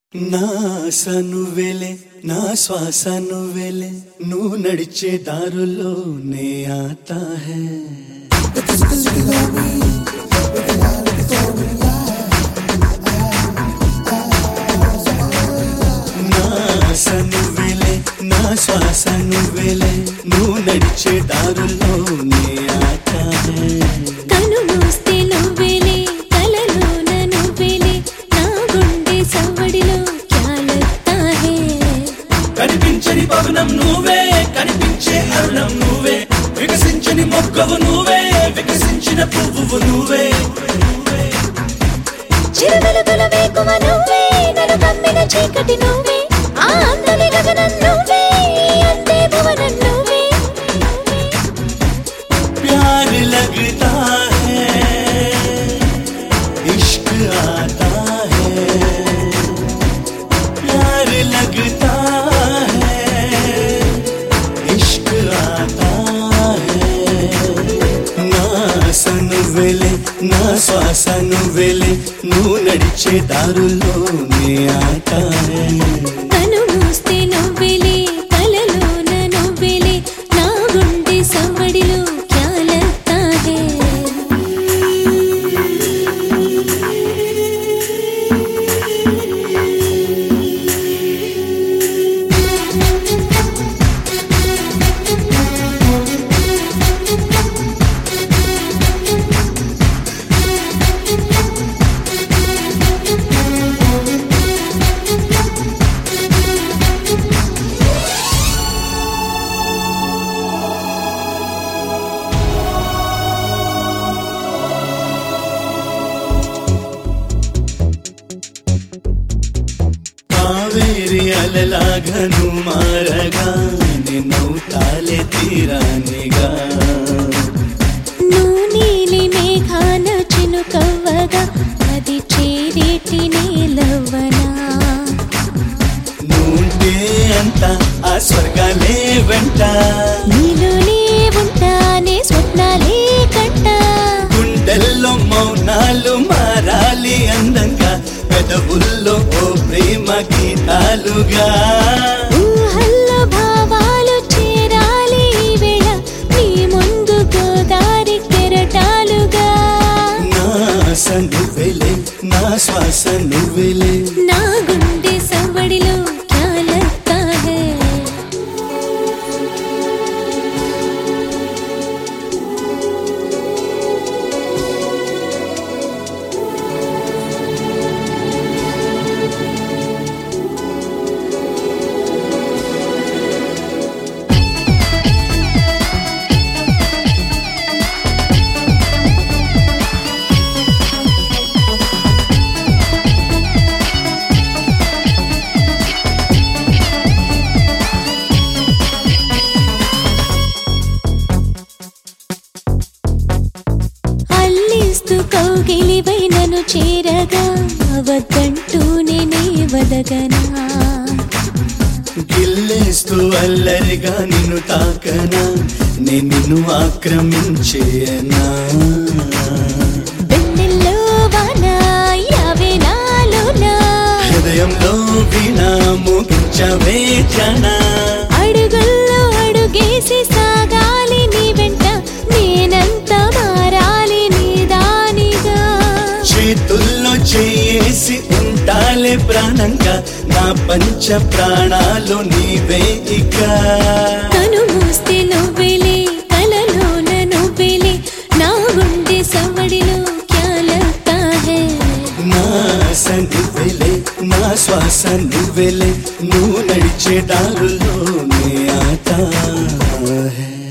నా ఆశ నువ్వేలే నా శ్వాస నువ్వేలే నువ్వు నడిచే దారుల్లో నే ఆతా హే నా ఆశ నువ్వేలే నా శ్వాస నువ్వేలే నువ్వు నడిచే దారుల్లో నే ఆతా హే కను మూస్తే నువ్వేలే కలలోన నువ్వేలే నా గుండె సవ్వడిలో క్యాలెత్తా హే కనిపించని భవనం నువ్వే కనిపించే అరుణం నువ్వే వికసించని మొక్కవు నువ్వే వికసించిన పువ్వు నువ్వే చిరువెలుగుల వేకువ నువ్వే నన్ను కమ్మిన చీకటి నువ్వే ఆ అందని గగనం నువ్వే అంతే భువనం నువ్వే प्यार लगता है इश्क आता है प्यार लगता है इश्क आता है నా సను వెలే నా శ్వాస నువ్వెలే నువ్వు నడిచే దారుల్లో నే ఆట కను మూస్తే నువ్వేలే కలలోన నువ్వేలే నా గుండె సవ్వడిలో క్యాలెత్తా హే కావేరి అలలాగను మారగా నిన్నవుతాలే తీరానిగా నువ్వు నీలి మేఘాన చినుకవ్వగా అది చేరేటి నేలవ్వనా నువ్వుంటే అంత ఆ స్వర్గాలే వెంట నీలోనే ఉంటానే స్వప్నాలే కంట గుండెల్లో మౌనాలు మారాలి అందంగా పెదవుల్లో ఓ ప్రేమ గీతాలుగా ఊహల్లో భావాలు చేరాలి ఈ వేళ నీ ముందు గోదారి కెరటాలుగా నా ఆశ నువ్వెలే నా శ్వాస నువ్వెలే నా గుండె సవ్వడిలో క్యాలెత్తా హే అల్లిస్తూ కౌగిలిపై నన్ను చేరగా అవద్దంటూ నేనే వదగనా గిల్లేస్తూ అల్లరిగా నిన్ను తాకనా నేను నిన్ను ఆక్రమించేయనా వెన్నెల్లో వాన యావే నాలోనా హృదయంలో వీణా మోగించవే జన అడుగుల్లో అడుగేసి సాగాలి నీ వెంట నేనంత మారాలి నీ దానిగా చేతుల్లో చేసి ఉంటాలే ప్రాణంగా నా పంచ ప్రాణాలు నీవే ఇక కను మూస్తే నువ్వేలే కలలోన నువ్వేలే నా గుండె సవ్వడిలో క్యాలతా హే నా ఆశ నువ్వెలే నా శ్వాస నువ్వెలే నువ్వు నడిచే దారుల్లో నే ఆట హే